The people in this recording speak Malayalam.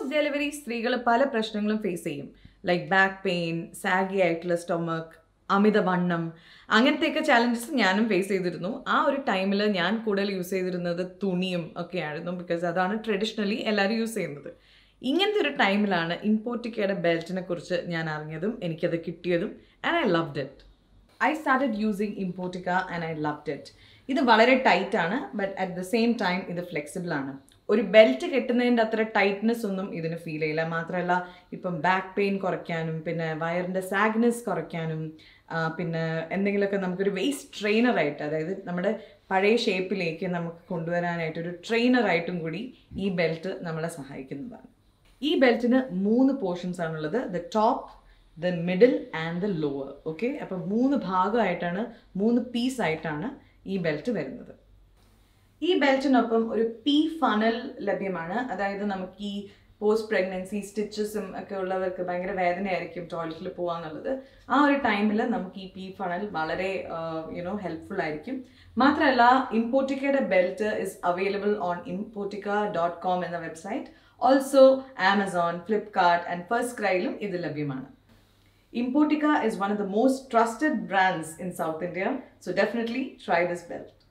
പോസ്റ്റ് ഡെലിവറി സ്ത്രീകൾ പല പ്രശ്നങ്ങളും ഫേസ് ചെയ്യും ലൈക്ക് ബാക്ക് പെയിൻ സാഗി ആയിട്ടുള്ള സ്റ്റൊമക്ക് അമിതവണ്ണം അങ്ങനത്തെയൊക്കെ ചാലഞ്ചസ് ഞാനും ഫേസ് ചെയ്തിരുന്നു ആ ഒരു ടൈമിൽ ഞാൻ കൂടുതൽ യൂസ് ചെയ്തിരുന്നത് തുണിയും ഒക്കെ ആയിരുന്നു ബിക്കോസ് അതാണ് ട്രഡീഷണലി എല്ലാവരും യൂസ് ചെയ്യുന്നത് ഇങ്ങനത്തെ ഒരു ടൈമിലാണ് ഇമ്പോർട്ടിക്കയുടെ ബെൽറ്റിനെ കുറിച്ച് ഞാൻ അറിഞ്ഞതും എനിക്കത് കിട്ടിയതും and I loved it I started using Importica and I loved it ഇത് വളരെ ടൈറ്റ് ആണ് but at the same time ഇത് ഫ്ലെക്സിബിൾ ആണ് ഒരു ബെൽറ്റ് കെട്ടുന്നതിൻ്റെ അത്ര ടൈറ്റ്നെസ് ഒന്നും ഇതിന് ഫീൽ ചെയ്യില്ല മാത്രമല്ല ഇപ്പം ബാക്ക് പെയിൻ കുറയ്ക്കാനും പിന്നെ വയറിൻ്റെ സാഗ്നെസ് കുറയ്ക്കാനും ആ, പിന്നെ എന്തെങ്കിലുമൊക്കെ നമുക്കൊരു വെയ്സ്റ്റ് ട്രെയിനറായിട്ട് അതായത് നമ്മുടെ പഴയ ഷേപ്പിലേക്ക് നമുക്ക് കൊണ്ടുവരാനായിട്ട് ഒരു ട്രെയിനറായിട്ടും കൂടി ഈ ബെൽറ്റ് നമ്മളെ സഹായിക്കുന്നതാണ് ഈ ബെൽറ്റിന് മൂന്ന് പോർഷൻസ് ആണുള്ളത് the top the middle and the lower okay അപ്പം മൂന്ന് ഭാഗമായിട്ടാണ് മൂന്ന് പീസ് ആയിട്ടാണ് ഈ ബെൽറ്റ് വരുന്നത് ഈ ബെൽറ്റിനൊപ്പം ഒരു പി ഫണൽ ലഭ്യമാണ് അതായത് നമുക്ക് ഈ പോസ്റ്റ് പ്രഗ്നൻസി സ്റ്റിച്ചസും ഒക്കെ ഉള്ളവർക്ക് ഭയങ്കര വേദനയായിരിക്കും ടോയ്ലറ്റിൽ പോകാന്നുള്ളത് ആ ഒരു ടൈമിൽ നമുക്ക് ഈ പി ഫണൽ വളരെ യുനോ ഹെൽപ്ഫുൾ ആയിരിക്കും മാത്രമല്ല ഇമ്പോർട്ടിക്കയുടെ belt is available on Importica dot com എന്ന website also Amazon Flipkart and ഫസ്റ്റ് ക്രൈയിലും ഇത് ലഭ്യമാണ് Importica is one of the most trusted brands in South India, so definitely try this belt.